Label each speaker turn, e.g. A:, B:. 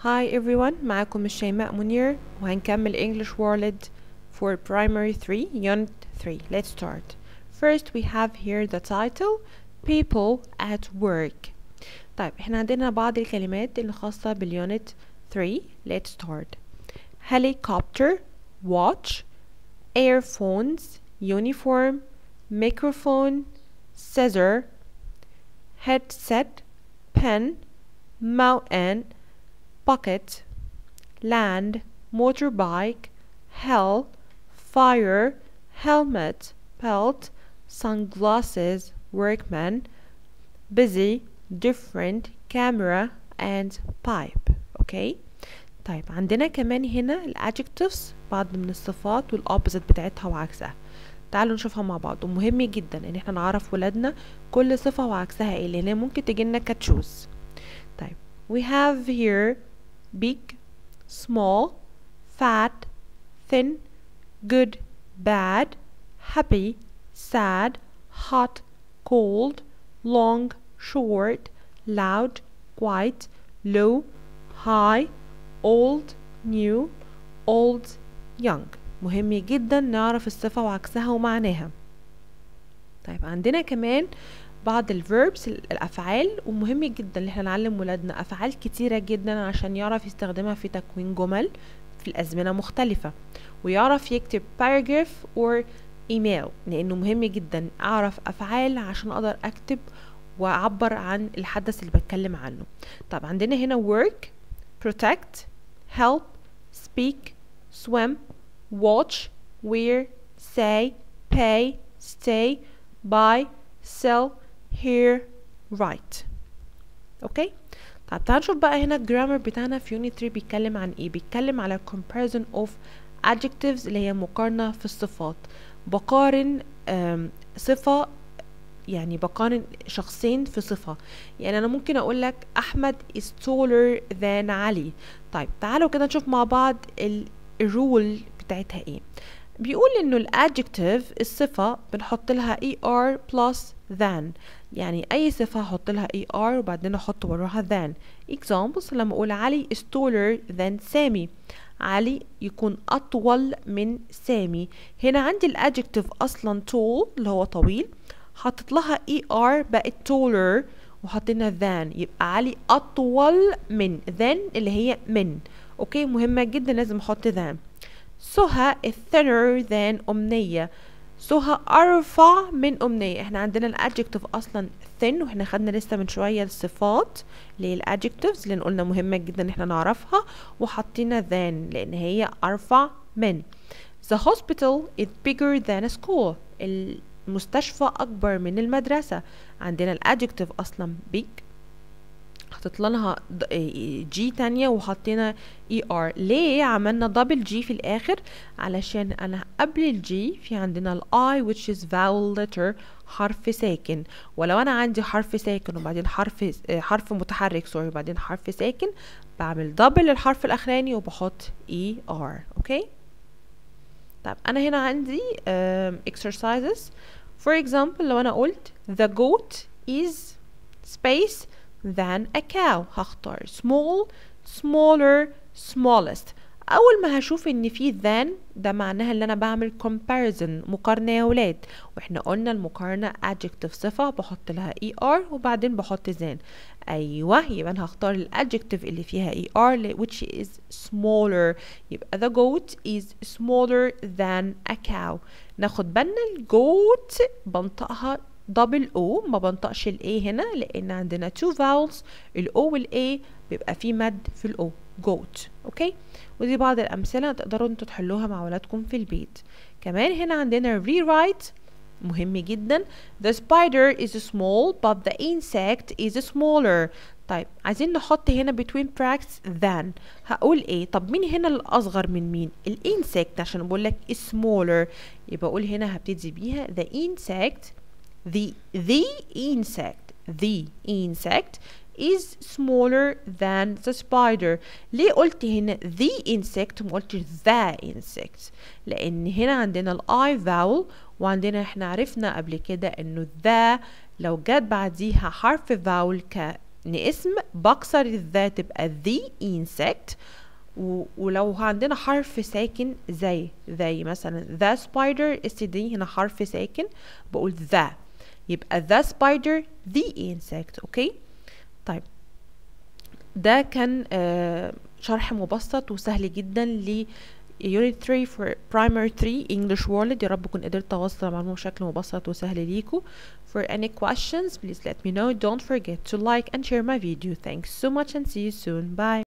A: Hi everyone معاكم الشيماء منير وهنكمل English World for Primary 3 Unit 3 Let's start First we have here the title People at Work طيب احنا عندنا بعض الكلمات اللي خاصة باليونت 3 Let's start Helicopter Watch Earphones Uniform Microphone Scissor Headset Pen Mountain bucket, land, motorbike, hell, fire, helmet, belt, sunglasses, workman, busy, different, camera, and pipe. Okay? طيب عندنا كمان هنا الادجectives بعض من الصفات والopposite بتاعتها وعكسها تعالوا نشوفها مع بعض ومهم جدا ان احنا نعرف ولادنا كل صفة وعكسها ايه لان ممكن تجيلنا كتشوز طيب we have here big, small, fat, thin, good, bad, happy, sad, hot, cold, long, short, loud, quiet, low, high, old, new, old, young مهم جدا نعرف الصفة وعكسها ومعناها طيب عندنا كمان بعض الفيربس الافعال ومهم جدا ان احنا نعلم ولادنا افعال كتيره جدا عشان يعرف يستخدمها في تكوين جمل في الازمنه مختلفه ويعرف يكتب باراجراف اور ايميل لانه مهم جدا اعرف افعال عشان اقدر اكتب واعبر عن الحدث اللي بتكلم عنه طب عندنا هنا work protect help speak swim watch wear say pay stay buy sell hear write اوكي طب تعالوا نشوف بقى هنا الجرامر بتاعنا في يونت 3 بيتكلم عن ايه بيتكلم على comparison of adjectives اللي هي مقارنة في الصفات بقارن صفة يعني بقارن شخصين في صفة يعني أنا ممكن أقول لك أحمد is taller than علي طيب تعالوا كده نشوف مع بعض الرول بتاعتها ايه بيقول انه الادجكتيف الصفة بنحط لها er plus than يعني اي صفة هحط لها er وبعدين احط وراها than examples لما اقول علي is taller than سامي علي يكون اطول من سامي هنا عندي الادجكتيف اصلا tall اللي هو طويل حطيت لها er بقت taller وحطينا than يبقى علي اطول من than اللي هي من اوكي مهمة جدا لازم احط than سهى is thinner than أمنية سهى أرفع من أمنية احنا عندنا الادجكتيف أصلا thin واحنا خدنا لسه من شوية الصفات اللي هي الادجكتيفز اللي قلنا مهمة جدا ان احنا نعرفها وحطينا than لأن هي أرفع من The hospital is bigger than a school المستشفى أكبر من المدرسة عندنا الادجكتيف أصلا big حطيت لها جي تانية وحطينا اي ار ليه عملنا دبل جي في الاخر علشان انا قبل الجي في عندنا الاي which is vowel letter حرف ساكن ولو انا عندي حرف ساكن وبعدين حرف حرف متحرك سوري وبعدين حرف ساكن بعمل دبل للحرف الاخراني وبحط اي ار اوكي طب انا هنا عندي um, exercises for example لو انا قلت the goat is space than a cow هختار small smaller smallest اول ما هشوف ان في than ده معناها ان انا بعمل comparison مقارنة يا ولاد واحنا قلنا المقارنة adjective صفة بحط لها er وبعدين بحط than ايوه يبقى انا هختار الادجكتيف اللي فيها er which is smaller يبقى the goat is smaller than a cow ناخد بالنا الجوت بنطقها دبل او ما بنطقش الاي هنا لان عندنا تو فاولز الاو والاي بيبقى فيه مد في الاو جوت اوكي ودي بعض الامثله تقدروا انتوا تحلوها مع ولادكم في البيت كمان هنا عندنا rewrite مهم جدا the spider is small but the insect is smaller طيب عايزين نحط هنا between brackets than هقول ايه طب مين هنا الاصغر من مين الانسكت عشان بقول لك smaller يبقى اقول هنا هبتدي بيها the insect the the insect the insect is smaller than the spider ليه قلت هنا the insect ما قلتش the insect لان هنا عندنا الاي vowel وعندنا احنا عرفنا قبل كده انه the لو جت بعديها حرف vowel ك ان اسم بكسر الذا تبقى the insect و... ولو عندنا حرف ساكن زي زي مثلا the spider اس دي هنا حرف ساكن بقول the يبقى the spider the insect اوكي طيب ده كان آه شرح مبسط وسهل جدا ل Unit 3 for Primary 3 English World يا رب أكون قدرت أوصل المعلومة بشكل مبسط وسهل ليكم For any questions please let me know don't forget to like and share my video thanks so much and see you soon bye